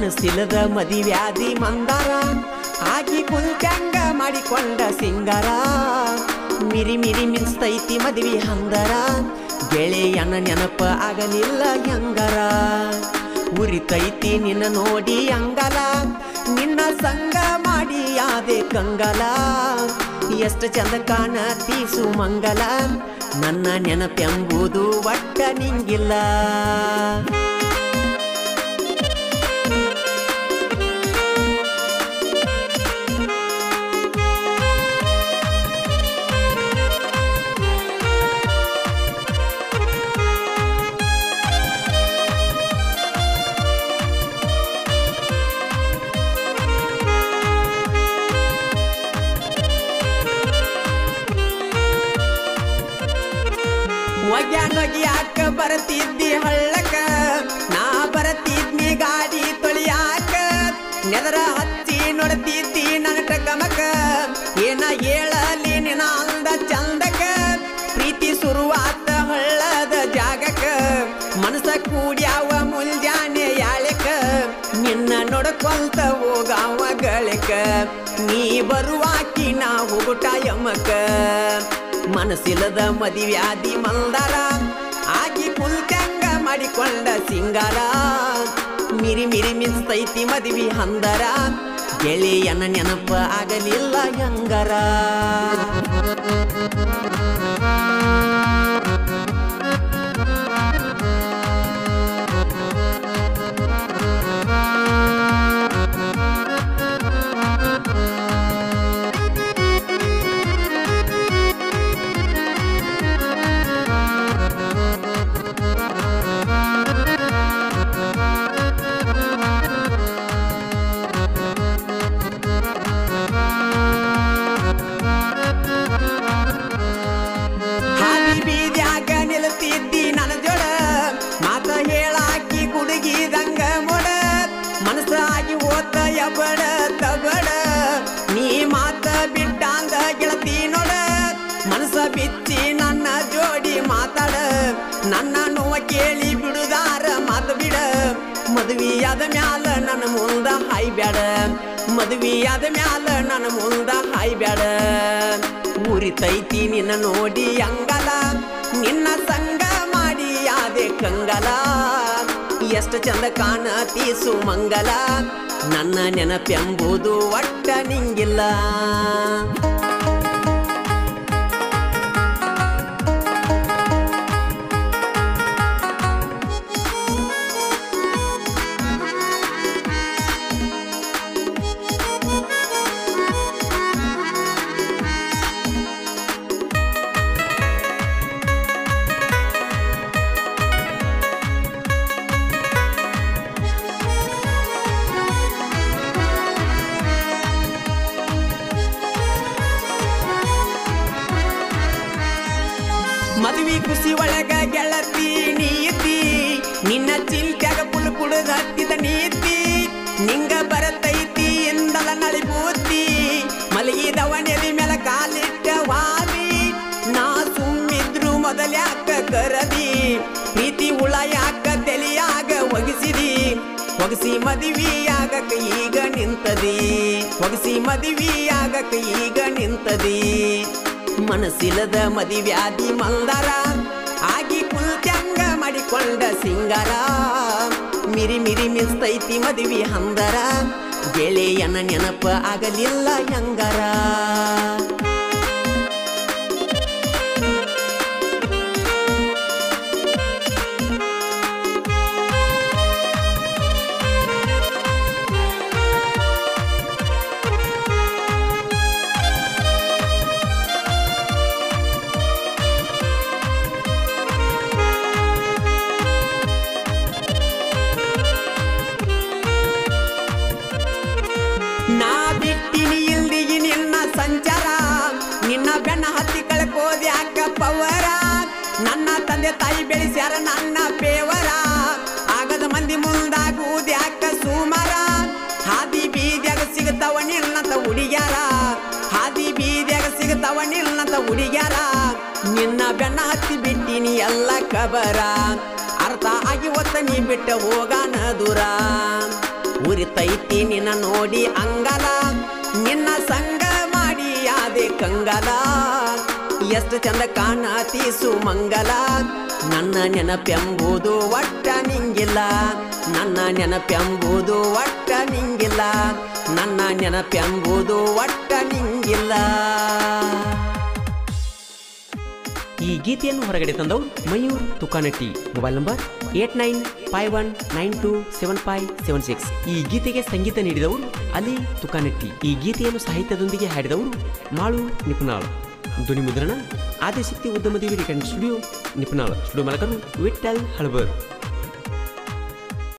ಮನಸ್ಸಿಲ್ಲದ ಮದಿವ್ಯಾಧಿ ಮಂದಾರ ಆಗಿ ಕುಲ್ಕಂಗ ಮಾಡಿಕೊಂಡ ಸಿಂಗಾರ ಮಿರಿ ಮಿರಿ ಮಿನ್ಸ್ತೈತಿ ಮದ್ವಿ ಹಂದರ ಗೆಳೆಯನ ನೆನಪ ಆಗಲಿಲ್ಲ ಹೆಂಗರ ಉರಿತೈತಿ ನಿನ್ನ ನೋಡಿ ಅಂಗಲ ನಿನ್ನ ಸಂಗ ಮಾಡಿ ಯಾದೆ ಕಂಗಲ ಎಷ್ಟು ಚಂದ ಕಾಣತಿ ಸುಮಂಗಲ ನನ್ನ ನೆನಪೆಂಬುದು ಒಟ್ಟ ನಿಂಗಿಲ್ಲ ಒಗ್ಯಾನೊಗ್ಯಾಕ ಬರತಿದ್ದಿ ಹಳ್ಳಕ ನಾ ಬರತಿದ್ನಿ ಗಾಡಿ ತೊಳಿಯಾಕ ನೆದರ ಹಚ್ಚಿ ನೋಡ್ತಿದ್ದಿ ನನ್ನ ಟಕಮಕ ಏನ ಹೇಳಲಿ ನಿನ ಅಂದ ಚಂದಕ ಪ್ರೀತಿ ಶುರುವಾತ ಹಳ್ಳದ ಜಾಗಕ ಮನಸ ಕೂಡ್ಯಾವ ಮುಂಜಾನೆ ಯಾಳಕ ನಿನ್ನ ನೋಡ್ಕೊಲ್ತ ಹೋಗಾವ ಗಳಿಕ ನೀ ಬರುವಾಕಿ ನಾ ಹೋಗುಟ ಯಮಕ ಮನಸ್ಸಿಲ್ಲದ ಮದಿವ್ಯಾಧಿ ಮಂದಾರ ಆಗಿ ಕುಲ್ಕಂಗ ಮಾಡಿಕೊಂಡ ಸಿಂಗಾರ ಮಿರಿ ಮಿರಿ ಮಿನ್ಸ್ತೈತಿ ಮದ್ವಿ ಹಂದರ ಗೆಳೆಯನ ನೆನಪ ಆಗಲಿಲ್ಲ ಹೆಂಗರ ಹಾದಿ ಬೀದ್ಯಾಗ ನಿಲ್ತಿದ್ದಿ ನನ್ನ ಜೋಡ ಮಾತ ಹೇಳಾಕಿ ಗುಡುಗಿದಂಗ ಮೊಡ ಮನಸ್ಸಾಗಿ ಓತ ಎಬಡ ತಬಡ ನೀ ಮಾತ ಬಿಟ್ಟಾಂದ ಗೆಳತಿ ನೋಡ ಮನಸ್ಸ ಬಿಚ್ಚಿ ನನ್ನ ಜೋಡಿ ಮಾತಾಡ ನನ್ನ ನೋವ ಕೇಳಿ ಬಿಡುದಾರ ಮಾತು ಬಿಡ ಮದುವೆಯಾದ ಮ್ಯಾಲ ನನ್ನ ಮುಂದ ಹಾಯ್ ಬ್ಯಾಡ ಮದುವೆಯಾದ ಮ್ಯಾಲ ನನ್ನ ಮುಂದ ಹಾಯ್ ಬ್ಯಾಡ ಉರಿತೈತಿ ನಿನ್ನ ನೋಡಿ ಅಂಗಲ ನಿನ್ನ ಸಂಗ ಮಾಡಿ ಯಾದೆ ಕಂಗಲ ಎಷ್ಟು ಚಂದ ಕಾಣತಿ ಸುಮಂಗಲ ನನ್ನ ನೆನಪೆಂಬುದು ಒಟ್ಟ ನಿಂಗಿಲ್ಲ ಮದುವೆ ಖುಷಿ ಒಳಗ ಗೆಳತಿ ನೀತಿ ನಿನ್ನ ಚಿಲ್ಟ್ಯಾಗ ಪುಲ್ ಕುಡಿದ ಹತ್ತಿದ ನೀತಿ ನಿಂಗ ಬರತೈತಿ ಎಂದಲ ನಳಿಬೂತಿ ಮಲಗಿದವ ನೆಲಿ ಮೇಲ ಕಾಲಿಟ್ಟ ವಾದಿ ನಾ ಸುಮ್ಮಿದ್ರು ಮೊದಲ್ಯಾಕ ಕರದಿ ಪ್ರೀತಿ ಹುಳ ಯಾಕ ತಲಿಯಾಗ ಒಗಿಸಿದಿ ಒಗಸಿ ಮದುವೆಯಾಗಕ ಈಗ ನಿಂತದಿ ಒಗಸಿ ಮದುವೆಯಾಗಕ ಈಗ ನಿಂತದಿ ಮನಸ್ಸಿಲ್ಲದ ಮದಿವ್ಯಾಧಿ ಮಂದಾರ ಆಗಿ ಕುಲ್ತ್ಯಂಗ ಮಾಡಿಕೊಂಡ ಸಿಂಗಾರ ಮಿರಿ ಮಿರಿ ಮಿಸ್ತೈತಿ ಮದುವೆ ಹಂದರ ಗೆಳೆಯನ ನೆನಪ ಆಗಲಿಲ್ಲ ಹೆಂಗರ ನಾ ಬಿಟ್ಟಿನಿ ಇಲ್ದಿಗಿ ನಿನ್ನ ಸಂಚಾರ ನಿನ್ನ ಬೆನ್ನ ಹತ್ತಿ ಕಳ್ಕೋದಿ ಅಕ್ಕ ಪವರ ನನ್ನ ತಂದೆ ತಾಯಿ ಬೆಳೆಸ್ಯಾರ ನನ್ನ ಪೇವರ ಆಗದ ಮಂದಿ ಮುಂದಾಗುವುದಿ ಅಕ್ಕ ಸುಮಾರ ಹಾದಿ ಬೀದ್ಯಾಗ ಸಿಗತವ ನಿನ್ನಂತ ಹುಡುಗ್ಯಾರ ಹಾದಿ ಬೀದ್ಯಾಗ ಸಿಗತವ ನಿನ್ನಂತ ಹುಡುಗ್ಯಾರ ನಿನ್ನ ಬೆನ್ನ ಹತ್ತಿ ಬಿಟ್ಟಿನಿ ಎಲ್ಲ ಕಬರ ಅರ್ಥ ಆಗಿ ಒತ್ತ ನೀ ಬಿಟ್ಟ ಹೋಗಾನ ದೂರ ಉರಿತೈತಿ ನಿನ್ನ ನೋಡಿ ಅಂಗಲ ನಿನ್ನ ಸಂಗ ಮಾಡಿ ಯಾದೆ ಕಂಗಲ ಎಷ್ಟು ಚಂದ ಕಾಣತಿ ಸುಮಂಗಲ ನನ್ನ ನೆನಪೆಂಬುದು ಒಟ್ಟ ನಿಂಗಿಲ್ಲ ನನ್ನ ನೆನಪೆಂಬುದು ಒಟ್ಟ ನಿಂಗಿಲ್ಲ ನನ್ನ ನೆನಪೆಂಬುದು ಒಟ್ಟ ನಿಂಗಿಲ್ಲ ಈ ಗೀತೆಯನ್ನು ಹೊರಗಡೆ ತಂದವರು Mayur Tukanatti mobile number eight nine five one nine two seven five seven six ಈ ಗೀತೆಗೆ ಸಂಗೀತ ನೀಡಿದವರು ಅಲಿ ತುಕಾನಟ್ಟಿ ಈ ಗೀತೆಯನ್ನು ಸಾಹಿತ್ಯದೊಂದಿಗೆ ಹಾಡಿದವರು ಮಾಳು ನಿಪುಣಾಳ್ ಧ್ವನಿ ಮುದ್ರಣ ಆದಿಶಕ್ತಿ ಉದ್ಯಮದೇವಿ ರೆಕಾರ್ಡಿಂಗ್ ಸ್ಟುಡಿಯೋ ನಿಪುಣಾಳ್ ಸ್ಟುಡಿಯೋ ಮಾಲಕರು ವಿಠಲ್ ಹಳಬರ್